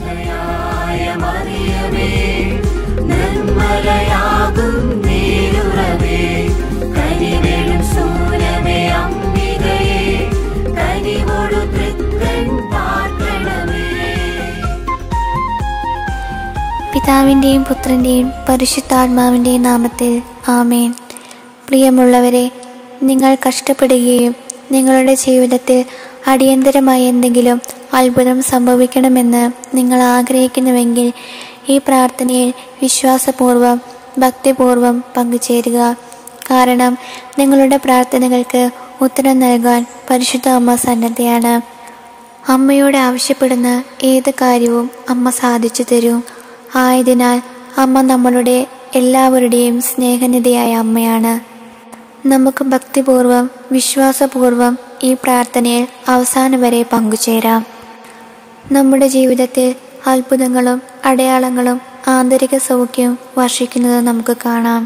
കന്യകയായ മറിയമേ നിർമ്മലയാകും നീരുറവേ കനിവേഴും ശൂലമേ അംബികയെ കനിവോടു തൃക്കൺ പാർക്കണമേ പിതാവിൻ്റെയും പുത്രൻ്റെയും പരിശുദ്ധാത്മാവിൻ്റെയും നാമത്തിൽ ആമേൻ പ്രിയമുള്ളവരെ നിങ്ങൾ കഷ്ടപ്പെടുകയും നിങ്ങളുടെ ജീവിതത്തിൽ അടിയന്തരമായി എന്തെങ്കിലും അത്ഭുതം സംഭവിക്കണമെന്ന് നിങ്ങൾ ആഗ്രഹിക്കുന്നുവെങ്കിൽ ഈ പ്രാർത്ഥനയിൽ വിശ്വാസപൂർവം ഭക്തിപൂർവം പങ്കുചേരുക കാരണം നിങ്ങളുടെ പ്രാർത്ഥനകൾക്ക് ഉത്തരം നൽകാൻ പരിശുദ്ധ അമ്മ സന്നദ്ധയാണ് അമ്മയോട് ആവശ്യപ്പെടുന്ന ഏത് കാര്യവും അമ്മ സാധിച്ചു തരും ആയതിനാൽ അമ്മ നമ്മളുടെ എല്ലാവരുടെയും സ്നേഹനിധിയായ അമ്മയാണ് നമുക്ക് ഭക്തിപൂർവം വിശ്വാസപൂർവം ഈ പ്രാർത്ഥനയിൽ അവസാനം വരെ പങ്കുചേരാം നമ്മുടെ ജീവിതത്തിൽ അത്ഭുതങ്ങളും അടയാളങ്ങളും ആന്തരിക സൗഖ്യവും വർഷിക്കുന്നത് നമുക്ക് കാണാം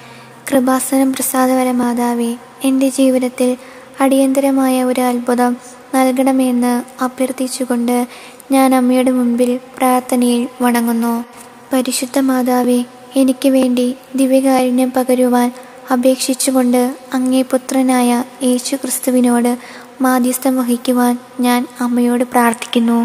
കൃപാസനം പ്രസാദവര മാതാവേ എൻ്റെ ജീവിതത്തിൽ അടിയന്തരമായ ഒരു അത്ഭുതം നൽകണമെന്ന് അഭ്യർത്ഥിച്ചുകൊണ്ട് ഞാൻ അമ്മയുടെ മുൻപിൽ പ്രാർത്ഥനയിൽ വണങ്ങുന്നു പരിശുദ്ധ മാതാവേ എനിക്ക് വേണ്ടി ദിവ്യകാരുണ്യം പകരുവാൻ അപേക്ഷിച്ചുകൊണ്ട് അങ്ങേ പുത്രനായ യേശു ക്രിസ്തുവിനോട് മാധ്യസ്ഥം വഹിക്കുവാൻ ഞാൻ അമ്മയോട് പ്രാർത്ഥിക്കുന്നു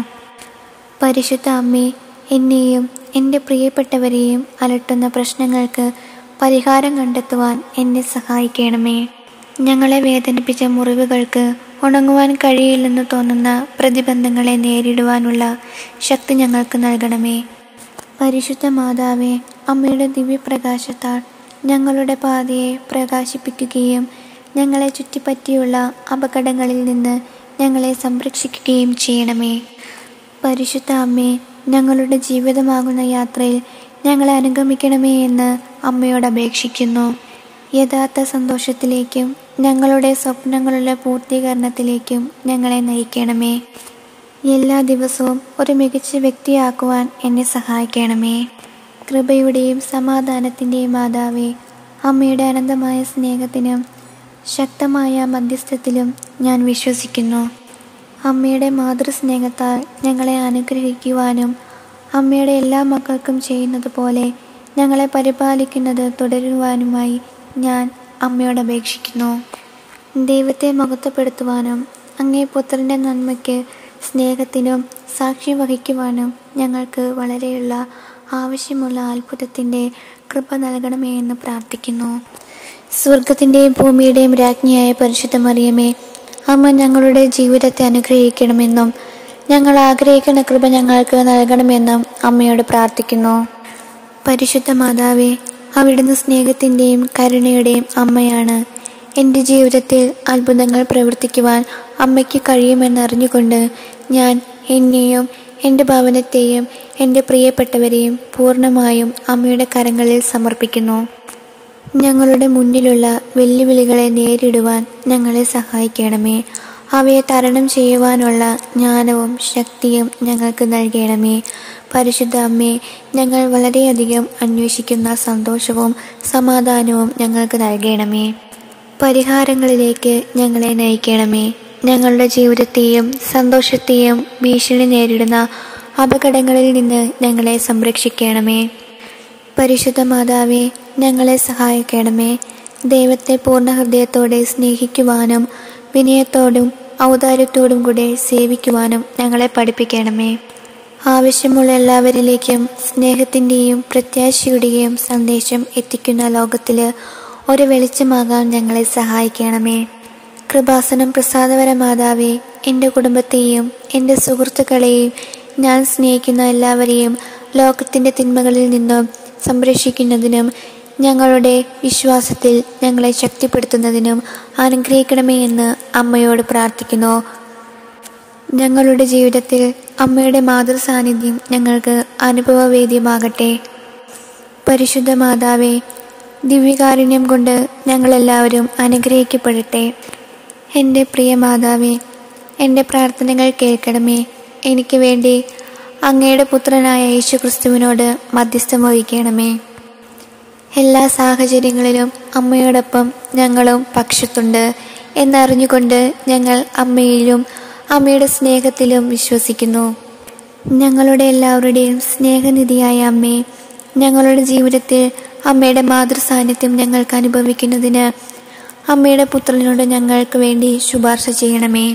പരിശുദ്ധ അമ്മേ എന്നെയും എൻ്റെ പ്രിയപ്പെട്ടവരെയും അലട്ടുന്ന പ്രശ്നങ്ങൾക്ക് പരിഹാരം കണ്ടെത്തുവാൻ എന്നെ സഹായിക്കണമേ ഞങ്ങളെ വേദനിപ്പിച്ച മുറിവുകൾക്ക് ഉണങ്ങുവാൻ കഴിയില്ലെന്ന് തോന്നുന്ന പ്രതിബന്ധങ്ങളെ നേരിടുവാനുള്ള ശക്തി ഞങ്ങൾക്ക് നൽകണമേ പരിശുദ്ധ മാതാവേ അമ്മയുടെ ദിവ്യപ്രകാശത്താൽ ഞങ്ങളുടെ പാതയെ പ്രകാശിപ്പിക്കുകയും ഞങ്ങളെ ചുറ്റിപ്പറ്റിയുള്ള അപകടങ്ങളിൽ നിന്ന് ഞങ്ങളെ സംരക്ഷിക്കുകയും ചെയ്യണമേ പരിശുദ്ധ അമ്മേ ഞങ്ങളുടെ ജീവിതമാകുന്ന യാത്രയിൽ ഞങ്ങളെ അനുഗമിക്കണമേ എന്ന് അമ്മയോട് അപേക്ഷിക്കുന്നു യഥാർത്ഥ സന്തോഷത്തിലേക്കും ഞങ്ങളുടെ സ്വപ്നങ്ങളുടെ പൂർത്തീകരണത്തിലേക്കും ഞങ്ങളെ നയിക്കണമേ എല്ലാ ദിവസവും ഒരു മികച്ച വ്യക്തിയാക്കുവാൻ എന്നെ സഹായിക്കണമേ കൃപയുടെയും സമാധാനത്തിൻ്റെയും മാതാവേ അമ്മയുടെ അനന്തമായ സ്നേഹത്തിനും ശക്തമായ മധ്യസ്ഥത്തിലും ഞാൻ വിശ്വസിക്കുന്നു അമ്മയുടെ മാതൃസ്നേഹത്താൽ ഞങ്ങളെ അനുഗ്രഹിക്കുവാനും അമ്മയുടെ എല്ലാ മക്കൾക്കും ചെയ്യുന്നത് പോലെ ഞങ്ങളെ പരിപാലിക്കുന്നത് തുടരുവാനുമായി ഞാൻ അമ്മയോട് അപേക്ഷിക്കുന്നു ദൈവത്തെ മഹത്വപ്പെടുത്തുവാനും അങ്ങേ പുത്രൻ്റെ നന്മയ്ക്ക് സ്നേഹത്തിനും സാക്ഷ്യം വഹിക്കുവാനും ഞങ്ങൾക്ക് വളരെയുള്ള ആവശ്യമുള്ള അത്ഭുതത്തിൻ്റെ കൃപ നൽകണമേ എന്ന് പ്രാർത്ഥിക്കുന്നു സ്വർഗത്തിൻ്റെയും ഭൂമിയുടെയും രാജ്ഞിയായ പരിശുദ്ധ മറിയമേ അമ്മ ഞങ്ങളുടെ ജീവിതത്തെ അനുഗ്രഹിക്കണമെന്നും ഞങ്ങൾ ആഗ്രഹിക്കുന്ന കൃപ ഞങ്ങൾക്ക് നൽകണമെന്നും അമ്മയോട് പ്രാർത്ഥിക്കുന്നു പരിശുദ്ധ മാതാവേ അവിടുന്ന് സ്നേഹത്തിൻ്റെയും കരുണയുടെയും അമ്മയാണ് എൻ്റെ ജീവിതത്തിൽ അത്ഭുതങ്ങൾ പ്രവർത്തിക്കുവാൻ അമ്മയ്ക്ക് കഴിയുമെന്നറിഞ്ഞുകൊണ്ട് ഞാൻ എന്നെയും എൻ്റെ ഭവനത്തെയും എൻ്റെ പ്രിയപ്പെട്ടവരെയും പൂർണ്ണമായും അമ്മയുടെ കരങ്ങളിൽ സമർപ്പിക്കുന്നു ഞങ്ങളുടെ മുന്നിലുള്ള വെല്ലുവിളികളെ നേരിടുവാൻ ഞങ്ങളെ സഹായിക്കണമേ അവയെ തരണം ചെയ്യുവാനുള്ള ജ്ഞാനവും ശക്തിയും ഞങ്ങൾക്ക് നൽകണമേ പരിശുദ്ധ അമ്മേ ഞങ്ങൾ വളരെയധികം അന്വേഷിക്കുന്ന സന്തോഷവും സമാധാനവും ഞങ്ങൾക്ക് നൽകണമേ പരിഹാരങ്ങളിലേക്ക് ഞങ്ങളെ നയിക്കണമേ ഞങ്ങളുടെ ജീവിതത്തെയും സന്തോഷത്തെയും ഭീഷണി നേരിടുന്ന അപകടങ്ങളിൽ നിന്ന് ഞങ്ങളെ സംരക്ഷിക്കണമേ പരിശുദ്ധ മാതാവേ ഞങ്ങളെ സഹായിക്കണമേ ദൈവത്തെ പൂർണ്ണ ഹൃദയത്തോടെ സ്നേഹിക്കുവാനും വിനയത്തോടും ഔദാര്യത്തോടും കൂടെ സേവിക്കുവാനും ഞങ്ങളെ പഠിപ്പിക്കണമേ ആവശ്യമുള്ള എല്ലാവരിലേക്കും സ്നേഹത്തിൻ്റെയും പ്രത്യാശയുടെയും സന്ദേശം എത്തിക്കുന്ന ലോകത്തിൽ ഒരു വെളിച്ചമാകാൻ ഞങ്ങളെ സഹായിക്കണമേ കൃപാസനം പ്രസാദവര മാതാവേ എൻ്റെ കുടുംബത്തെയും എൻ്റെ സുഹൃത്തുക്കളെയും ഞാൻ സ്നേഹിക്കുന്ന എല്ലാവരെയും ലോകത്തിൻ്റെ തിന്മകളിൽ നിന്നും സംരക്ഷിക്കുന്നതിനും ഞങ്ങളുടെ വിശ്വാസത്തിൽ ഞങ്ങളെ ശക്തിപ്പെടുത്തുന്നതിനും അനുഗ്രഹിക്കണമേ എന്ന് അമ്മയോട് പ്രാർത്ഥിക്കുന്നു ഞങ്ങളുടെ ജീവിതത്തിൽ അമ്മയുടെ മാതൃ സാന്നിധ്യം ഞങ്ങൾക്ക് അനുഭവവേദ്യമാകട്ടെ പരിശുദ്ധ മാതാവേ ദിവ്യകാരുണ്യം കൊണ്ട് ഞങ്ങളെല്ലാവരും അനുഗ്രഹിക്കപ്പെടട്ടെ എൻ്റെ പ്രിയ മാതാവേ എൻ്റെ പ്രാർത്ഥനകൾ കേൾക്കണമേ എനിക്ക് വേണ്ടി അങ്ങയുടെ പുത്രനായ യേശു ക്രിസ്തുവിനോട് മധ്യസ്ഥം വഹിക്കണമേ എല്ലാ സാഹചര്യങ്ങളിലും അമ്മയോടൊപ്പം ഞങ്ങളും പക്ഷത്തുണ്ട് എന്നറിഞ്ഞുകൊണ്ട് ഞങ്ങൾ അമ്മയിലും അമ്മയുടെ സ്നേഹത്തിലും വിശ്വസിക്കുന്നു ഞങ്ങളുടെ എല്ലാവരുടെയും സ്നേഹനിധിയായ അമ്മേ ഞങ്ങളുടെ ജീവിതത്തിൽ അമ്മയുടെ മാതൃസാന്നിധ്യം ഞങ്ങൾക്ക് അനുഭവിക്കുന്നതിന് അമ്മയുടെ പുത്രനോട് ഞങ്ങൾക്ക് വേണ്ടി ശുപാർശ ചെയ്യണമേ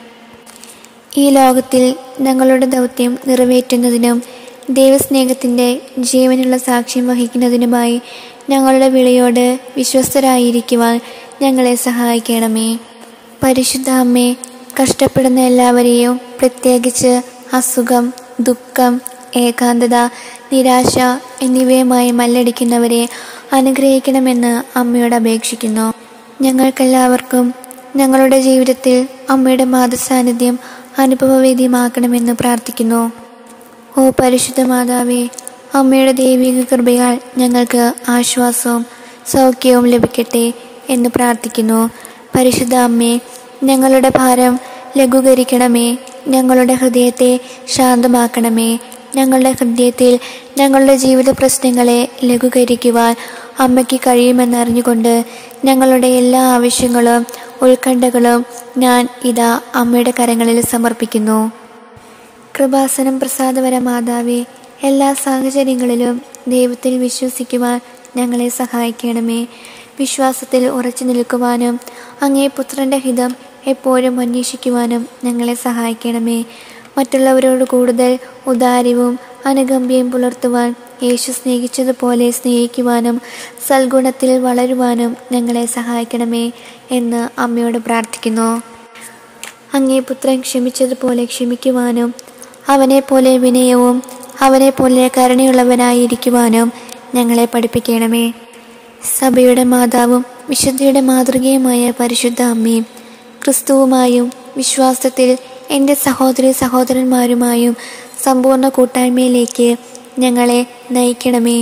ഈ ലോകത്തിൽ ഞങ്ങളുടെ ദൗത്യം നിറവേറ്റുന്നതിനും ദൈവസ്നേഹത്തിൻ്റെ ജീവനുള്ള സാക്ഷ്യം വഹിക്കുന്നതിനുമായി ഞങ്ങളുടെ വിളിയോട് വിശ്വസ്തരായിരിക്കുവാൻ ഞങ്ങളെ സഹായിക്കണമേ പരിശുദ്ധ അമ്മേ കഷ്ടപ്പെടുന്ന എല്ലാവരെയും പ്രത്യേകിച്ച് അസുഖം ദുഃഖം ഏകാന്തത നിരാശ എന്നിവയുമായി മല്ലടിക്കുന്നവരെ അനുഗ്രഹിക്കണമെന്ന് അമ്മയോട് അപേക്ഷിക്കുന്നു ഞങ്ങൾക്കെല്ലാവർക്കും ഞങ്ങളുടെ ജീവിതത്തിൽ അമ്മയുടെ മാതൃസാന്നിധ്യം അനുഭവവേദ്യമാക്കണമെന്ന് പ്രാർത്ഥിക്കുന്നു ഓ പരിശുദ്ധ മാതാവേ അമ്മയുടെ ദൈവിക കൃപയാൽ ഞങ്ങൾക്ക് ആശ്വാസവും സൗഖ്യവും ലഭിക്കട്ടെ എന്ന് പ്രാർത്ഥിക്കുന്നു പരിശുദ്ധ അമ്മേ ഞങ്ങളുടെ ഭാരം ലഘൂകരിക്കണമേ ഞങ്ങളുടെ ഹൃദയത്തെ ശാന്തമാക്കണമേ ഞങ്ങളുടെ ഹൃദയത്തിൽ ഞങ്ങളുടെ ജീവിത പ്രശ്നങ്ങളെ ലഘൂകരിക്കുവാൻ അമ്മയ്ക്ക് കഴിയുമെന്നറിഞ്ഞുകൊണ്ട് ഞങ്ങളുടെ എല്ലാ ആവശ്യങ്ങളും ഉത്കണ്ഠകളും ഞാൻ ഇതാ അമ്മയുടെ കരങ്ങളിൽ സമർപ്പിക്കുന്നു കൃപാസനം പ്രസാദവര മാതാവേ എല്ലാ സാഹചര്യങ്ങളിലും ദൈവത്തിൽ വിശ്വസിക്കുവാൻ ഞങ്ങളെ സഹായിക്കണമേ വിശ്വാസത്തിൽ ഉറച്ചു നിൽക്കുവാനും അങ്ങേ പുത്രൻ്റെ ഹിതം എപ്പോഴും അന്വേഷിക്കുവാനും ഞങ്ങളെ സഹായിക്കണമേ മറ്റുള്ളവരോട് കൂടുതൽ ഉദാര്യവും അനുകമ്പിയും പുലർത്തുവാൻ യേശു സ്നേഹിച്ചതുപോലെ സ്നേഹിക്കുവാനും സൽഗുണത്തിൽ വളരുവാനും ഞങ്ങളെ സഹായിക്കണമേ എന്ന് അമ്മയോട് പ്രാർത്ഥിക്കുന്നു അങ്ങേ പുത്രൻ ക്ഷമിച്ചതുപോലെ ക്ഷമിക്കുവാനും അവനെ പോലെ വിനയവും അവനെ പോലെ കരുണയുള്ളവനായിരിക്കുവാനും ഞങ്ങളെ പഠിപ്പിക്കണമേ സഭയുടെ മാതാവും വിശുദ്ധിയുടെ മാതൃകയുമായ പരിശുദ്ധ അമ്മയും ക്രിസ്തുവുമായും വിശ്വാസത്തിൽ എൻ്റെ സഹോദരി സഹോദരന്മാരുമായും സമ്പൂർണ്ണ കൂട്ടായ്മയിലേക്ക് ഞങ്ങളെ നയിക്കണമേ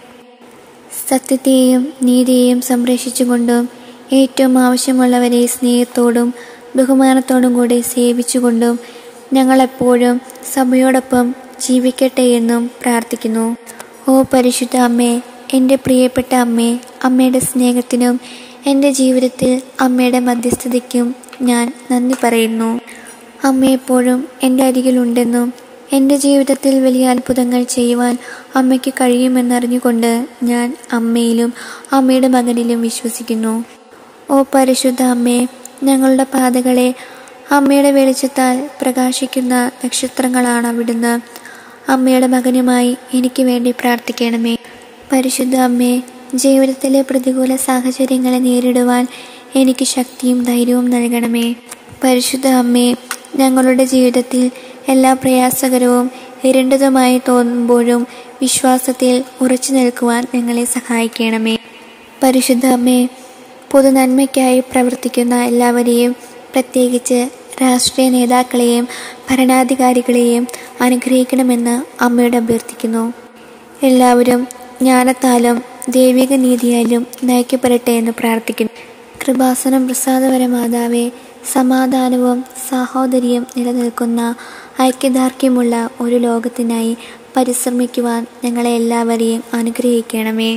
സത്യത്തെയും നീതിയെയും സംരക്ഷിച്ചുകൊണ്ടും ഏറ്റവും ആവശ്യമുള്ളവരെ സ്നേഹത്തോടും ബഹുമാനത്തോടും കൂടി സേവിച്ചുകൊണ്ടും ഞങ്ങളെപ്പോഴും സഭയോടൊപ്പം ജീവിക്കട്ടെ എന്നും പ്രാർത്ഥിക്കുന്നു ഓ പരിശുദ്ധ അമ്മേ എൻ്റെ പ്രിയപ്പെട്ട അമ്മേ അമ്മയുടെ സ്നേഹത്തിനും എൻ്റെ ജീവിതത്തിൽ അമ്മയുടെ മധ്യസ്ഥതയ്ക്കും ഞാൻ നന്ദി പറയുന്നു അമ്മ എപ്പോഴും എൻ്റെ അരികിലുണ്ടെന്നും എൻ്റെ ജീവിതത്തിൽ വലിയ അത്ഭുതങ്ങൾ ചെയ്യുവാൻ അമ്മയ്ക്ക് കഴിയുമെന്നറിഞ്ഞുകൊണ്ട് ഞാൻ അമ്മയിലും അമ്മയുടെ മകനിലും വിശ്വസിക്കുന്നു ഓ പരിശുദ്ധ അമ്മേ ഞങ്ങളുടെ പാതകളെ അമ്മയുടെ വെളിച്ചത്താൽ പ്രകാശിക്കുന്ന നക്ഷത്രങ്ങളാണ് അവിടുന്ന് അമ്മയുടെ മകനുമായി എനിക്ക് വേണ്ടി പ്രാർത്ഥിക്കണമേ പരിശുദ്ധ അമ്മേ ജീവിതത്തിലെ പ്രതികൂല സാഹചര്യങ്ങളെ നേരിടുവാൻ എനിക്ക് ശക്തിയും ധൈര്യവും നൽകണമേ പരിശുദ്ധ അമ്മേ ഞങ്ങളുടെ ജീവിതത്തിൽ എല്ലാ പ്രയാസകരവും ഇരുണ്ടതുമായി തോന്നുമ്പോഴും വിശ്വാസത്തിൽ ഉറച്ചു നിൽക്കുവാൻ ഞങ്ങളെ സഹായിക്കണമേ പരിശുദ്ധ അമ്മേ പൊതു നന്മയ്ക്കായി പ്രവർത്തിക്കുന്ന എല്ലാവരെയും പ്രത്യേകിച്ച് രാഷ്ട്രീയ നേതാക്കളെയും ഭരണാധികാരികളെയും അനുഗ്രഹിക്കണമെന്ന് അമ്മയോട് അഭ്യർത്ഥിക്കുന്നു എല്ലാവരും ജ്ഞാനത്താലും ദൈവിക നീതിയാലും നയിക്കപ്പെടട്ടെ എന്ന് പ്രാർത്ഥിക്കുന്നു കൃപാസനം പ്രസാദപര മാതാവേ സമാധാനവും സാഹോദര്യവും നിലനിൽക്കുന്ന ഐക്യദാർഢ്യമുള്ള ഒരു ലോകത്തിനായി പരിശ്രമിക്കുവാൻ ഞങ്ങളെ എല്ലാവരെയും അനുഗ്രഹിക്കണമേ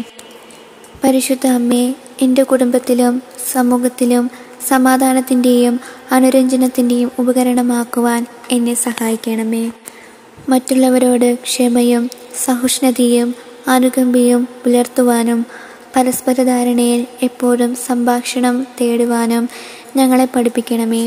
പരിശുദ്ധ അമ്മേ എൻ്റെ കുടുംബത്തിലും സമൂഹത്തിലും സമാധാനത്തിൻ്റെയും അനുരഞ്ജനത്തിൻ്റെയും ഉപകരണമാക്കുവാൻ എന്നെ സഹായിക്കണമേ മറ്റുള്ളവരോട് ക്ഷമയും സഹിഷ്ണുതയും അനുകമ്പയും പുലർത്തുവാനും പരസ്പര ധാരണയിൽ എപ്പോഴും സംഭാഷണം തേടുവാനും ഞങ്ങളെ പഠിപ്പിക്കണമേ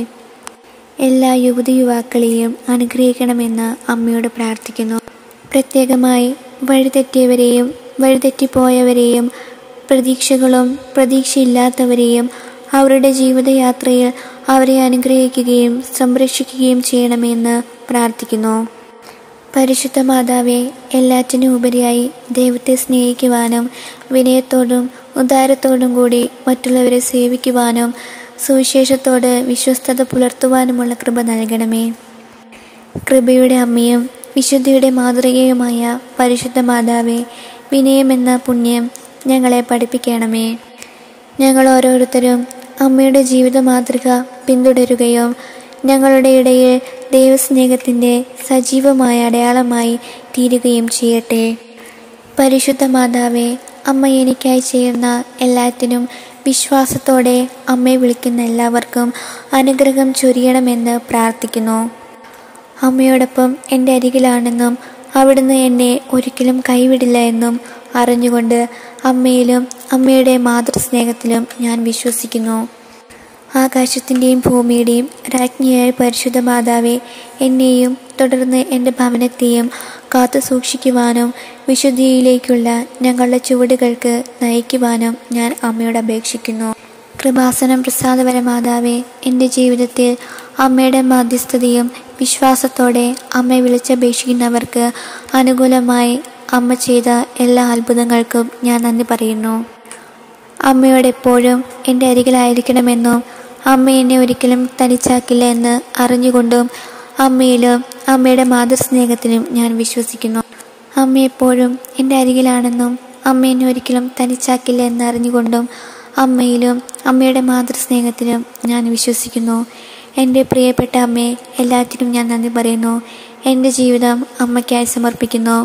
എല്ലാ യുവതി യുവാക്കളെയും അനുഗ്രഹിക്കണമെന്ന് അമ്മയോട് പ്രാർത്ഥിക്കുന്നു പ്രത്യേകമായി വഴിതെറ്റിയവരെയും വഴിതെറ്റിപ്പോയവരെയും പ്രതീക്ഷകളും പ്രതീക്ഷയില്ലാത്തവരെയും അവരുടെ ജീവിതയാത്രയിൽ അവരെ അനുഗ്രഹിക്കുകയും സംരക്ഷിക്കുകയും ചെയ്യണമെന്ന് പ്രാർത്ഥിക്കുന്നു പരിശുദ്ധ മാതാവെ എല്ലാറ്റിനും ഉപരിയായി ദൈവത്തെ സ്നേഹിക്കുവാനും വിനയത്തോടും ഉദാരത്തോടും കൂടി മറ്റുള്ളവരെ സേവിക്കുവാനും സുവിശേഷത്തോട് വിശ്വസ്തത പുലർത്തുവാനുമുള്ള കൃപ നൽകണമേ കൃപയുടെ അമ്മയും വിശുദ്ധിയുടെ മാതൃകയുമായ പരിശുദ്ധ മാതാവെ വിനയമെന്ന പുണ്യം ഞങ്ങളെ പഠിപ്പിക്കണമേ ഞങ്ങൾ ഓരോരുത്തരും അമ്മയുടെ ജീവിത മാതൃക പിന്തുടരുകയും ഞങ്ങളുടെ ഇടയിൽ ദൈവസ്നേഹത്തിൻ്റെ സജീവമായ അടയാളമായി തീരുകയും ചെയ്യട്ടെ പരിശുദ്ധ മാതാവെ അമ്മ എനിക്കായി ചെയ്യുന്ന എല്ലാത്തിനും വിശ്വാസത്തോടെ അമ്മയെ വിളിക്കുന്ന എല്ലാവർക്കും അനുഗ്രഹം ചൊരിയണമെന്ന് പ്രാർത്ഥിക്കുന്നു അമ്മയോടൊപ്പം എൻ്റെ അരികിലാണെന്നും അവിടുന്ന് എന്നെ ഒരിക്കലും കൈവിടില്ല എന്നും അറിഞ്ഞുകൊണ്ട് അമ്മയിലും അമ്മയുടെ മാതൃസ്നേഹത്തിലും ഞാൻ വിശ്വസിക്കുന്നു ആകാശത്തിൻ്റെയും ഭൂമിയുടെയും രാജ്ഞിയായ പരിശുദ്ധ മാതാവെ എന്നെയും തുടർന്ന് എൻ്റെ ഭവനത്തെയും കാത്തു സൂക്ഷിക്കുവാനും വിശുദ്ധിയിലേക്കുള്ള ഞങ്ങളുടെ ചുവടുകൾക്ക് നയിക്കുവാനും ഞാൻ അമ്മയോട് അപേക്ഷിക്കുന്നു കൃപാസനം പ്രസാദപര മാതാവെ എൻ്റെ ജീവിതത്തിൽ അമ്മയുടെ മധ്യസ്ഥതയും വിശ്വാസത്തോടെ അമ്മയെ വിളിച്ചപേക്ഷിക്കുന്നവർക്ക് അനുകൂലമായി അമ്മ ചെയ്ത എല്ലാ അത്ഭുതങ്ങൾക്കും ഞാൻ നന്ദി പറയുന്നു അമ്മയോട് എപ്പോഴും എൻ്റെ അരികിലായിരിക്കണമെന്നും അമ്മ എന്നെ ഒരിക്കലും തനിച്ചാക്കില്ല എന്ന് അറിഞ്ഞുകൊണ്ടും അമ്മയിലും അമ്മയുടെ മാതൃസ്നേഹത്തിലും ഞാൻ വിശ്വസിക്കുന്നു അമ്മ എപ്പോഴും എൻ്റെ അരികിലാണെന്നും അമ്മ എന്നെ ഒരിക്കലും തനിച്ചാക്കില്ല എന്ന് അറിഞ്ഞുകൊണ്ടും അമ്മയിലും അമ്മയുടെ മാതൃസ്നേഹത്തിലും ഞാൻ വിശ്വസിക്കുന്നു എൻ്റെ പ്രിയപ്പെട്ട അമ്മയെ എല്ലാറ്റിനും ഞാൻ നന്ദി പറയുന്നു എൻ്റെ ജീവിതം അമ്മയ്ക്കായി സമർപ്പിക്കുന്നു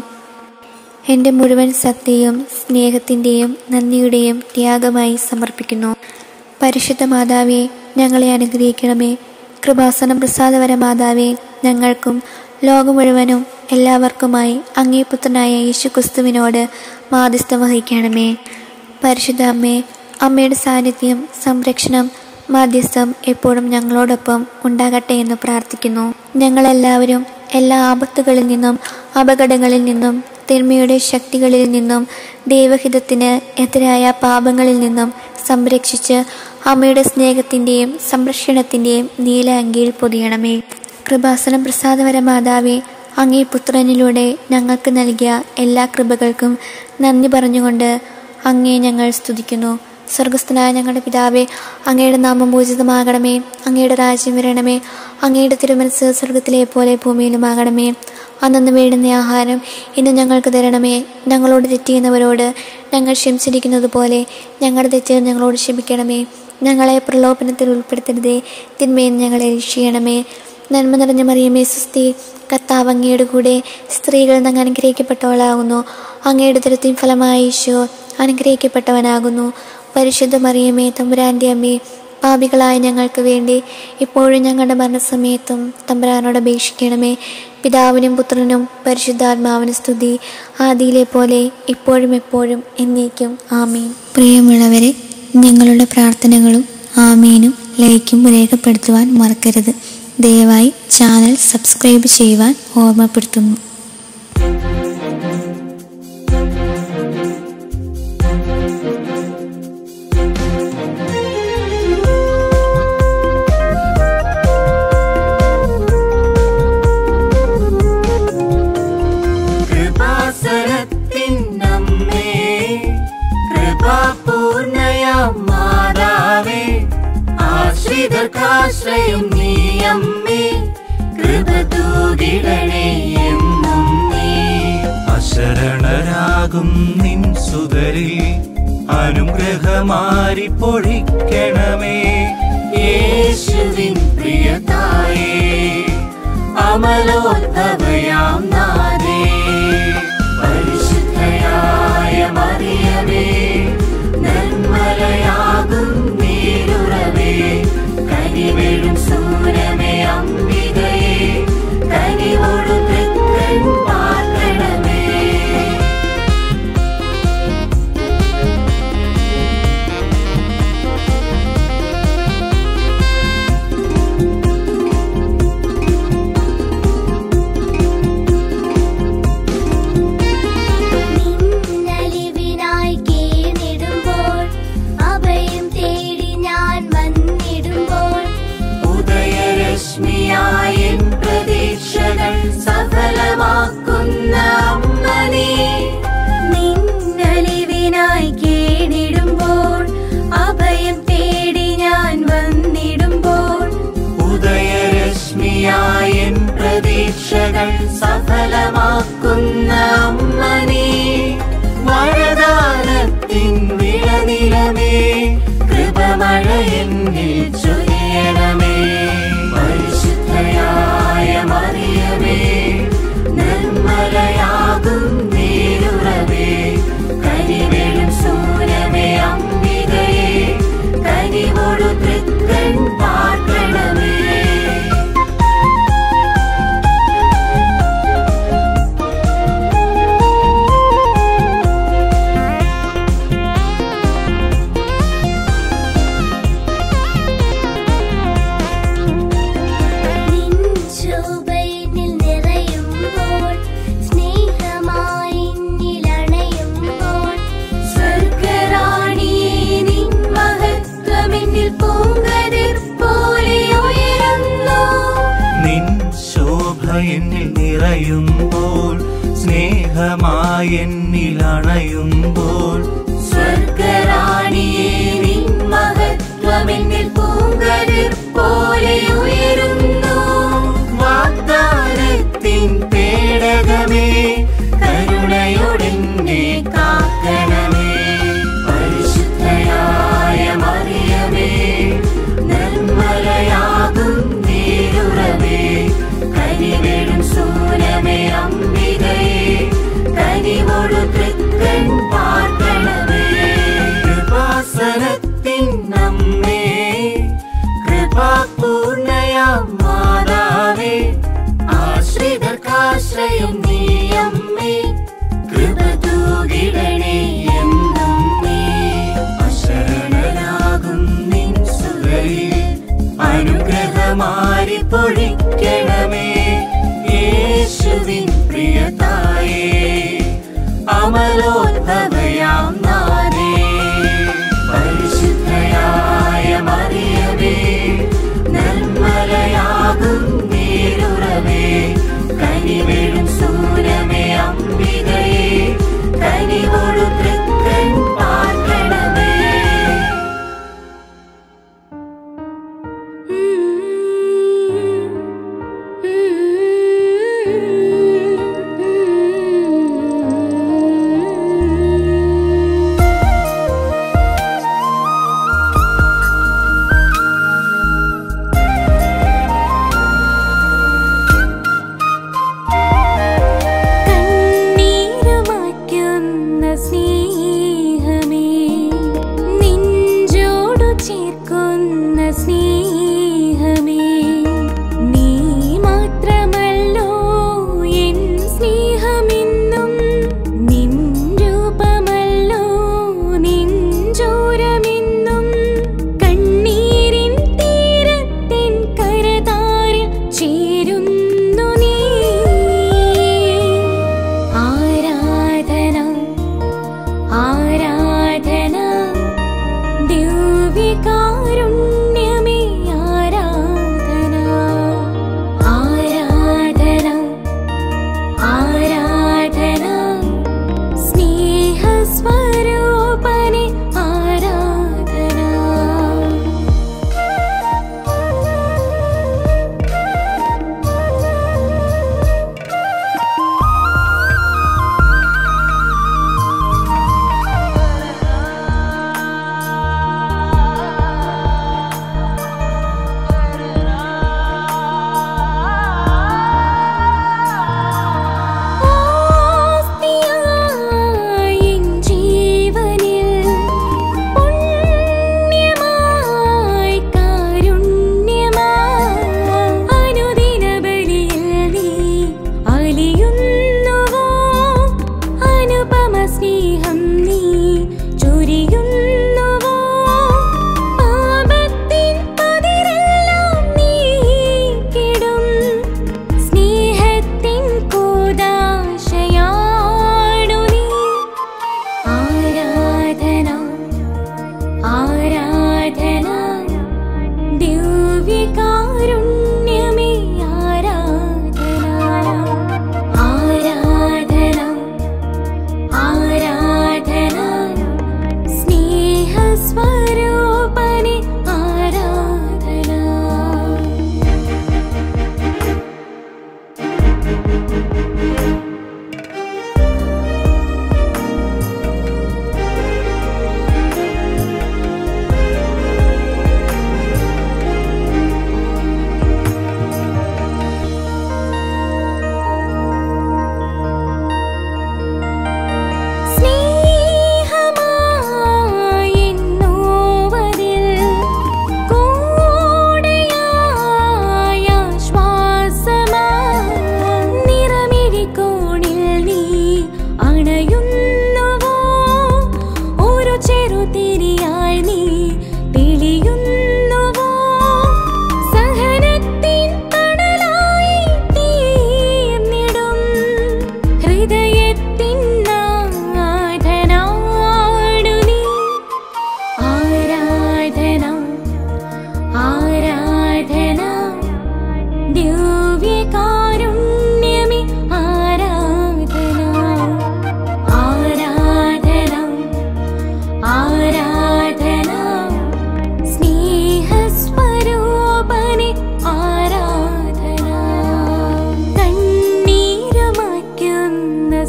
എൻ്റെ മുഴുവൻ സത്യയും സ്നേഹത്തിൻ്റെയും നന്ദിയുടെയും ത്യാഗമായി സമർപ്പിക്കുന്നു പരിശുദ്ധ മാതാവേ ഞങ്ങളെ അനുഗ്രഹിക്കണമേ കൃപാസനം പ്രസാദവര മാതാവേ ഞങ്ങൾക്കും ലോകം മുഴുവനും എല്ലാവർക്കുമായി അങ്ങേ പുത്രനായ യേശു ക്രിസ്തുവിനോട് മാധ്യസ്ഥം വഹിക്കണമേ പരിശുദ്ധ അമ്മേ അമ്മയുടെ സാന്നിധ്യം സംരക്ഷണം മാധ്യസ്ഥം എപ്പോഴും ഞങ്ങളോടൊപ്പം ഉണ്ടാകട്ടെ എന്ന് പ്രാർത്ഥിക്കുന്നു ഞങ്ങളെല്ലാവരും എല്ലാ ആപത്തുകളിൽ നിന്നും അപകടങ്ങളിൽ നിന്നും തിന്മയുടെ ശക്തികളിൽ നിന്നും ദൈവഹിതത്തിന് എതിരായ പാപങ്ങളിൽ നിന്നും സംരക്ഷിച്ച് അമ്മയുടെ സ്നേഹത്തിൻ്റെയും സംരക്ഷണത്തിൻ്റെയും നീല അങ്കിയിൽ പൊതിയണമേ കൃപാസനം പ്രസാദവര മാതാവേ അങ്ങേ പുത്രനിലൂടെ ഞങ്ങൾക്ക് നൽകിയ എല്ലാ കൃപകൾക്കും നന്ദി പറഞ്ഞുകൊണ്ട് അങ്ങേ ഞങ്ങൾ സ്തുതിക്കുന്നു സ്വർഗസ്ഥനായ ഞങ്ങളുടെ പിതാവേ അങ്ങയുടെ നാമം പൂജിതമാകണമേ അങ്ങയുടെ രാജ്യം വരണമേ അങ്ങയുടെ തിരുമനസ് സ്വർഗത്തിലെ പോലെ ഭൂമിയിലുമാകണമേ അന്നു വേണ്ടുന്ന ആഹാരം ഇന്ന് ഞങ്ങൾക്ക് തരണമേ ഞങ്ങളോട് തെറ്റിയുന്നവരോട് ഞങ്ങൾ ക്ഷമിച്ചിരിക്കുന്നത് പോലെ ഞങ്ങളുടെ തെറ്റുകൾ ഞങ്ങളോട് ക്ഷമിക്കണമേ ഞങ്ങളെ പ്രലോഭനത്തിൽ ഉൾപ്പെടുത്തരുതേ തിന്മയിൽ ഞങ്ങളെ രക്ഷിക്കണമേ നന്മ നിറഞ്ഞ മറിയമേ സുസ്തി കർത്താവ് അങ്ങയുടെ കൂടെ സ്ത്രീകൾ അങ്ങ് അനുഗ്രഹിക്കപ്പെട്ടവളാകുന്നു അങ്ങയുടെ തരത്തിൻ ഫലമായി ഈശോ അനുഗ്രഹിക്കപ്പെട്ടവനാകുന്നു പരിശുദ്ധ മറിയമേ തമ്പുരാൻ്റെ അമ്മേ പാപികളായ ഞങ്ങൾക്ക് വേണ്ടി ഇപ്പോഴും ഞങ്ങളുടെ മരണസമയത്തും തമ്പുരാനോട് അപേക്ഷിക്കണമേ പിതാവിനും പുത്രനും പരിശുദ്ധാത്മാവിനും സ്തുതി ആദിയിലെ പോലെ ഇപ്പോഴും എപ്പോഴും എന്നേക്കും ആമീൻ പ്രിയമുള്ളവരെ നിങ്ങളുടെ പ്രാർത്ഥനകളും ആമീനും ലൈക്കും രേഖപ്പെടുത്തുവാൻ മറക്കരുത് ദയവായി ചാനൽ സബ്സ്ക്രൈബ് ചെയ്യുവാൻ ഓർമ്മപ്പെടുത്തുന്നു കൃപാസനത്തിൻ അമ്മേ കൃപാപൂർണയാം മാതാവേ ആശ്രിതർക്കാശ്രയം നീ അമ്മേ കൃപ തൂകിടണേ എന്നും നീ അശരണരാകും നിൻ സുതരിൽ അനുഗ്രഹമാരി പൊഴിക്കണമേ യേശുവിൻ പ്രിയതായേ അമലോദ്ഭവയാം നാദേ പരിശുദ്ധയായ മറിയമേ നിർമ്മലയാകും നീരുറവേ കനിവെഴും സൂരമേ അംബികയേ കനിവോടു തൃക്കൺ പാർക്കണമേ നിന്നലിവിനായി കീഴ്ന്നിടുമ്പോൾ അഭയം തേടി ഞാൻ വന്നിടുമ്പോൾ ഉദയരശ്മിയായ എൻ പ്രതീക്ഷകൾ സഫലമാക്കുന്ന അമ്മനേ നിന്നലിവിനായി കീണിടുമ്പോൾ അഭയം തേടി ഞാൻ വന്നിടുമ്പോൾ ഉദയരശ്മിയായ എൻ പ്രതീക്ഷകൾ സഫലമാക്കുന്ന അമ്മനേ വരദാനത്തിൻ വിളനിലമേ കൃപമഴ എന്നിൽ ചൊരിയണമേ പരിശുദ്ധയായ മറിയമേ നിർമ്മലയാകും നീരുറവേ കനിവെഴും സൂരമേ അംബികയേ കനിവോടു തൃക്കൺ പാർക്കണമേ സ്നേഹമായി എന്നിലണയുമ്പോൾ സ്വർഗറാണിയേ നിൻ മഹത്വമെന്നിൽ പൂങ്കതിർ പോലെ ഉയരുന്നു വാഗ്ദാനത്തിൻ പേടകമേ കരുണയോടെന്നെ കാക്കണമേ പരിശുദ്ധയായ മറിയമേ നിർമ്മലയാകും നീരുറവേ കനിവേടും സൂരമേ അംബികയെ കനിവോടു തൃക്കൺ പാർക്കണമേ കൃപാസനത്തിൻ നമ്മേ കൃപാപൂർണയാം മാതാവേ ആശ്രിതർക്കാശ്രയം നീയമ്മേ കൃപ തൂകിടണേ എന്നും നീ അശരണരാകും നിൻ സുതയിൽ അനുഗ്രഹമാരി പൊഴിക്കണമേ യേശുവിൻ പ്രിയതായേ അമലോദ്ഭവയാം നാദേ പരിശുദ്ധയായ മറിയമേ നിർമ്മലയാകും നീരുറവേ കനിവേഴും സൂരമേ അംബികയെ കനിവോടു തൃക്കൺ പാർക്കണമേ Mm-hmm.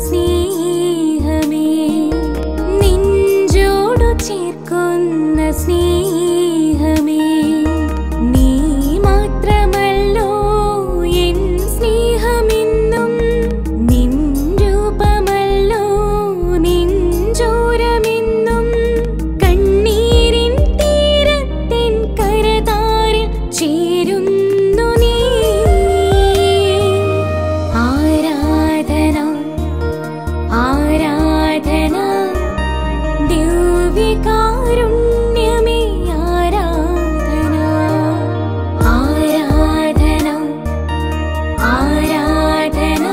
സ്നേഹമേ നെഞ്ചോടു ചേർക്കുന്ന സ്നേഹമേ നീ മാത്രമല്ലോ എൻ സ്നേഹമെന്നും നിൻ രൂപമല്ലോ നെഞ്ചോരമെന്നും കണ്ണീരിൻ തീരത്തിൻ കരതാരിൽ ചേരുന്നു നീ ആരാധന ആരാധന ദിവ്യകാരുണ്യമേ ആരാധന ആരാധന ആരാധന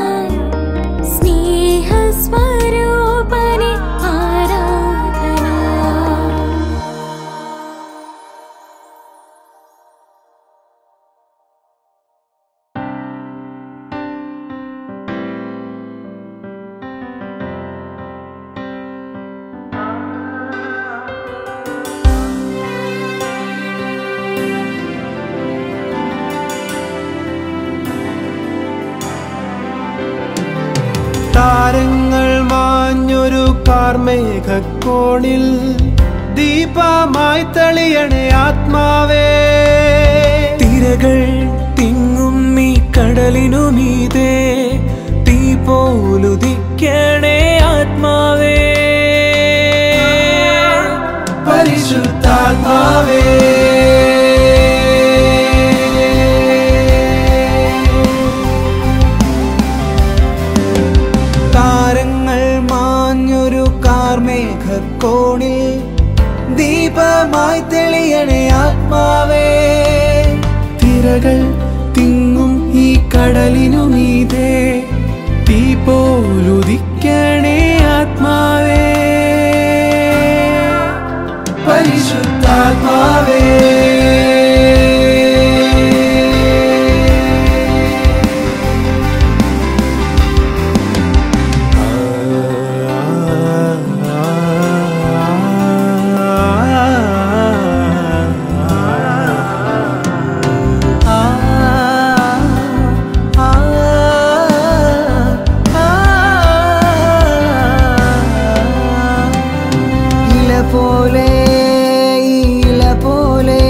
സ്നേഹസ്വരൂപനെ ആരാധന താരങ്ങൾ മാഞ്ഞൊരു കാർമേഘക്കോണിൽ ദീപമായി തെളിയണേ ആത്മാവേ തിരകൾ തിങ്ങും നീ കടലിനു മീതേ തീ പോലുദിക്കണേ ആത്മാവേ പരിശുദ്ധാത്മാവേ താരങ്ങൾ മാഞ്ഞൊരു കാർമേഘക്കോണിൽ ദീപമായി തെളിയണേ ആത്മാവേ തിരകൾ തിങ്ങും ഈ കടലിനു മീതേ തീ പോലുദിക്കണേ ആത്മാവേ പരിശുദ്ധാത്മാവേ ഇല പോലെ ഇല പോലെ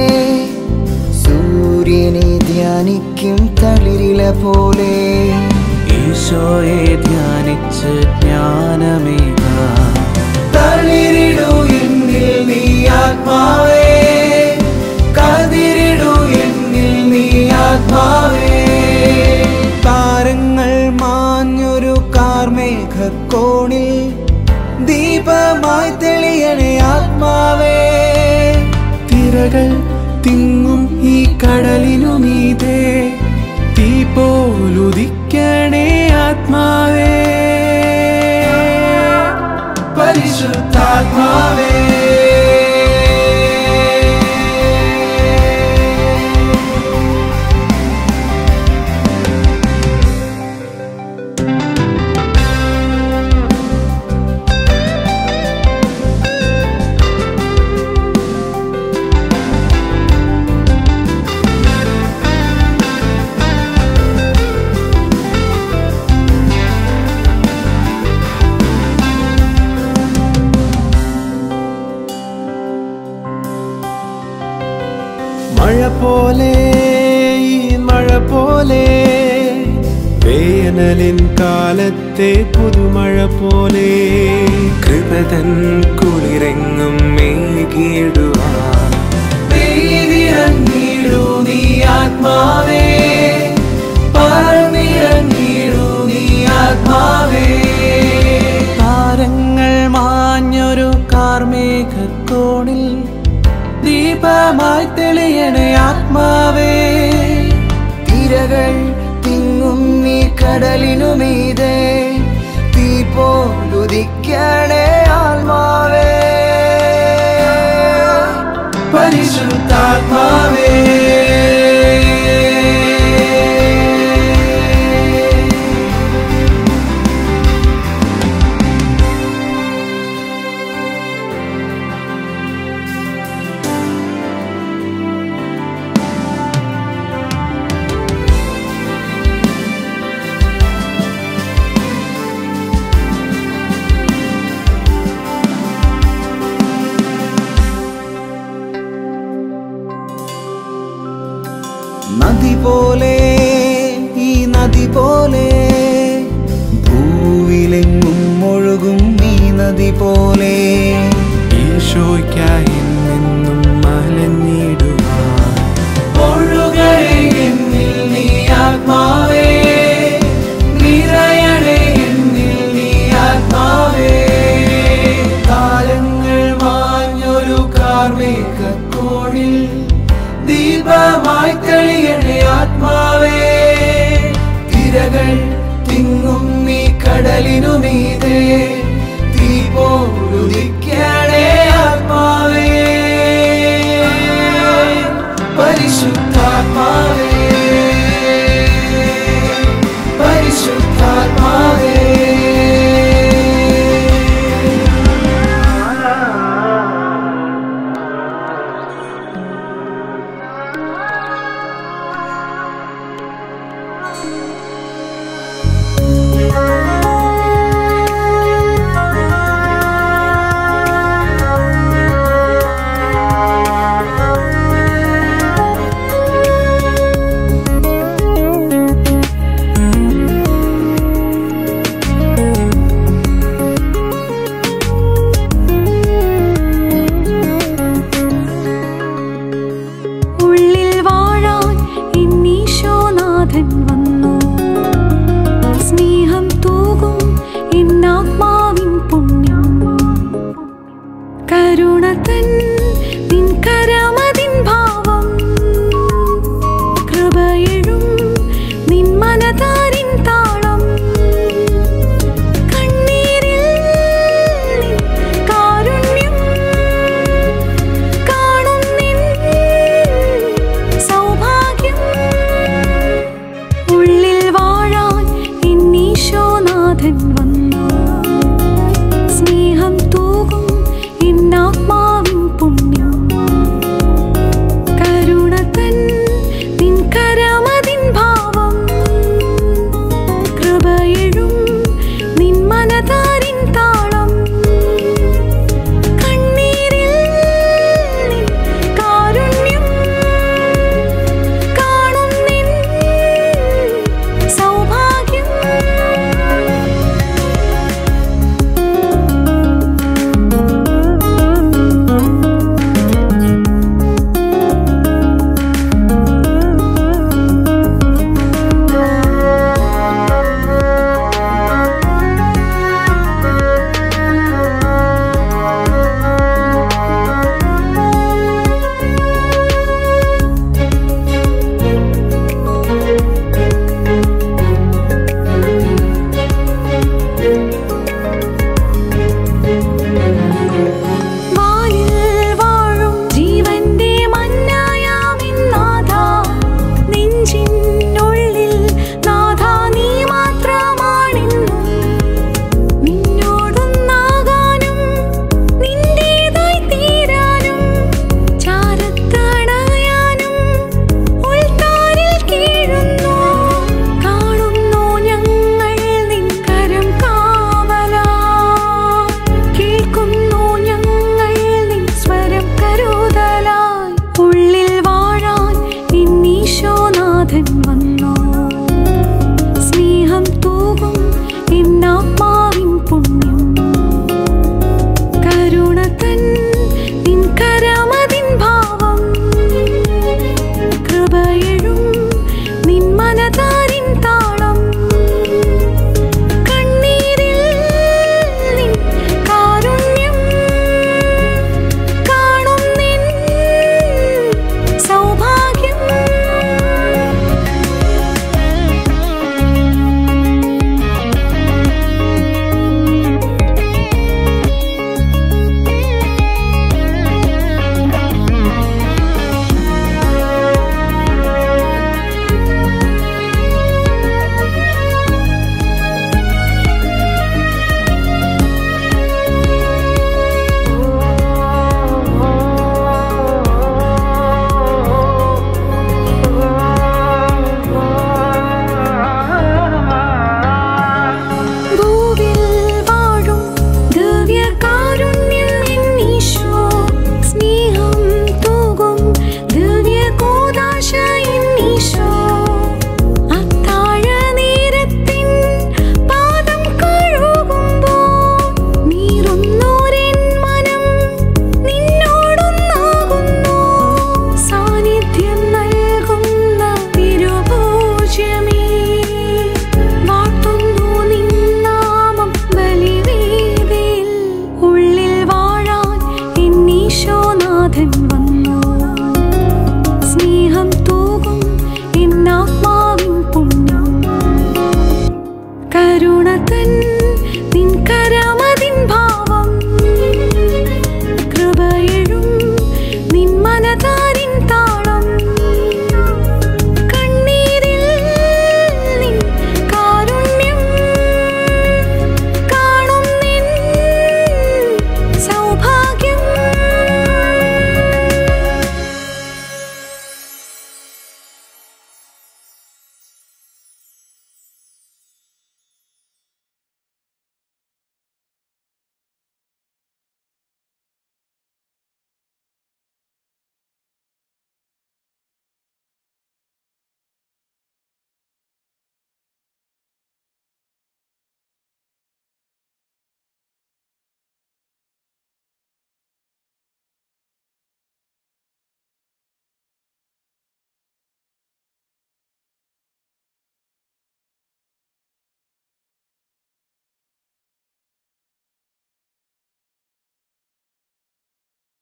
സൂര്യനെ ധ്യാനിക്കും തളിരില പോലെ ഈശോയെ ധ്യാനിച്ച് ജ്ഞാനമേക തളിരിടു എന്നിൽ നീ ആത്മാവേ കതിരിടു എന്നിൽ നീ ആത്മാവേ താരങ്ങൾ മാഞ്ഞൊരു കാർമേഘക്കോണിൽ ദീപമായി തെളിയണേ ആത്മാവേ തിരകൾ തിങ്ങും ഈ കടലിനു മീതേ തീ പോലുദിക്കണേ ആത്മാവേ പരിശുദ്ധാത്മാവേ മഴ പോലെ ഈ മഴ പോലെ വേനലിൻ കാലത്തെ പുതുമഴ പോലെ കൃപതൻ കുളിരെങ്ങും മേകിടുവാൻ പെയ്തിറങ്ങിടൂ നീ ആത്മാവേ പറന്നിറങ്ങിടൂ നീ ആത്മാവേ താരങ്ങൾ മാഞ്ഞൊരു കാർമേഘക്കോണിൽ ദീപമായി തെളിയണേ ആത്മാവേ തിരകൾ തിങ്ങും നീ കടലിനു മീതേ തീ പോലുദിക്കണേ ആത്മാവേ പരിശുദ്ധാത്മാവേ കനിവിനു നീ